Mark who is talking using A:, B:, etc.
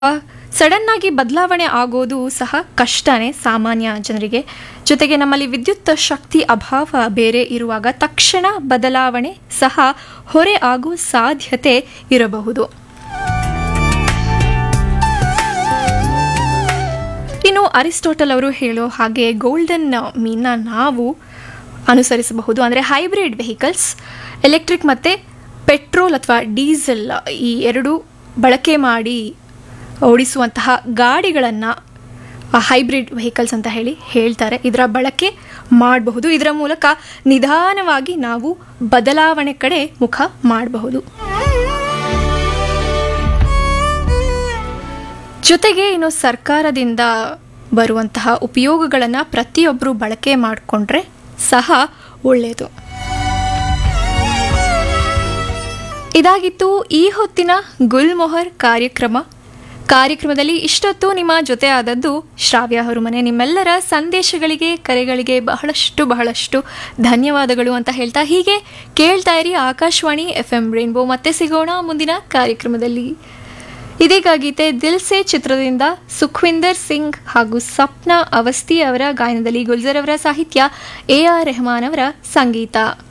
A: sudden ಆಗಿ ಬದಲಾವಣೆ ಆಗೋದು ಸಹ ಕಷ್ಟನೇ ಸಾಮಾನ್ಯ ಜನರಿಗೆ ಜೊತೆಗೆ ನಮ್ಮಲ್ಲಿ ವಿದ್ಯುತ್ ಶಕ್ತಿ ಅಭಾವ ಬೇರೆ ಇರುವಾಗ ತಕ್ಷಣ ಬದಲಾವಣೆ ಸಹ ಹೊರೆ ಆಗುವ ಸಾಧ್ಯತೆ ಇರಬಹುದು ಇನ್ನು ಅರಿಸ್ಟೋಟಲ್ ಅವರು ಹೇಳೋ ಹಾಗೆ ಗೋಲ್ಡನ್ ಮೀನ್ನ ನಾವು ಅನುಸರಿಸಬಹುದು ಅಂದರೆ ಹೈಬ್ರಿಡ್ ವೆಹಿಕಲ್ಸ್ ಎಲೆಕ್ಟ್ರಿಕ್ ಮತ್ತು ಪೆಟ್ರೋಲ್ ಅಥವಾ ಡೀಸೆಲ್ ಈ ಎರಡು ಬಳಕೆ ಮಾಡಿ ಓಡಿಸುವಂತಹ ಗಾಡಿಗಳನ್ನು ಹೈಬ್ರಿಡ್ ವೆಹಿಕಲ್ಸ್ ಅಂತ ಹೇಳಿ ಹೇಳ್ತಾರೆ ಇದರ ಬಳಕೆ ಮಾಡಬಹುದು ಇದರ ಮೂಲಕ ನಿಧಾನವಾಗಿ ನಾವು ಬದಲಾವಣೆ ಕಡೆ ಮುಖ ಮಾಡಬಹುದು ಜೊತೆಗೆ ಇನ್ನು ಸರ್ಕಾರದಿಂದ ಬರುವಂತಹ ಉಪಯೋಗಗಳನ್ನು ಪ್ರತಿಯೊಬ್ಬರು ಬಳಕೆ ಮಾಡಿಕೊಂಡ್ರೆ ಸಹ ಒಳ್ಳೆಯದು ಇದಾಗಿತ್ತು ಈ ಹೊತ್ತಿನ ಗುಲ್ಮೊಹರ್ ಕಾರ್ಯಕ್ರಮ ಕಾರ್ಯಕ್ರಮದಲ್ಲಿ ಇಷ್ಟೊತ್ತು ನಿಮ್ಮ ಜೊತೆ ಆದದ್ದು ಶ್ರಾವ್ಯ ಹರುಮನೆ ನಿಮ್ಮೆಲ್ಲರ ಸಂದೇಶಗಳಿಗೆ ಕರೆಗಳಿಗೆ ಬಹಳಷ್ಟು ಬಹಳಷ್ಟು ಧನ್ಯವಾದಗಳು ಅಂತ ಹೇಳ್ತಾ ಹೀಗೆ ಕೇಳ್ತಾ ಇರಿ ಆಕಾಶವಾಣಿ ಎಫ್ ಎಂ ರೇನ್ಬೋ ಮತ್ತೆ ಸಿಗೋಣ ಮುಂದಿನ ಕಾರ್ಯಕ್ರಮದಲ್ಲಿ ಇದೀಗ ಗೀತೆ ದಿಲ್ ಸೆ ಚಿತ್ರದಿಂದ ಸುಖ್ವಿಂದರ್ ಸಿಂಗ್ ಹಾಗೂ ಸಪ್ನಾ ಅವಸ್ಥಿ ಅವರ ಗಾಯನದಲ್ಲಿ ಗುಲ್ಜರ್ ಅವರ ಸಾಹಿತ್ಯ ಎ ಆರ್ ರೆಹಮಾನ್ ಅವರ ಸಂಗೀತ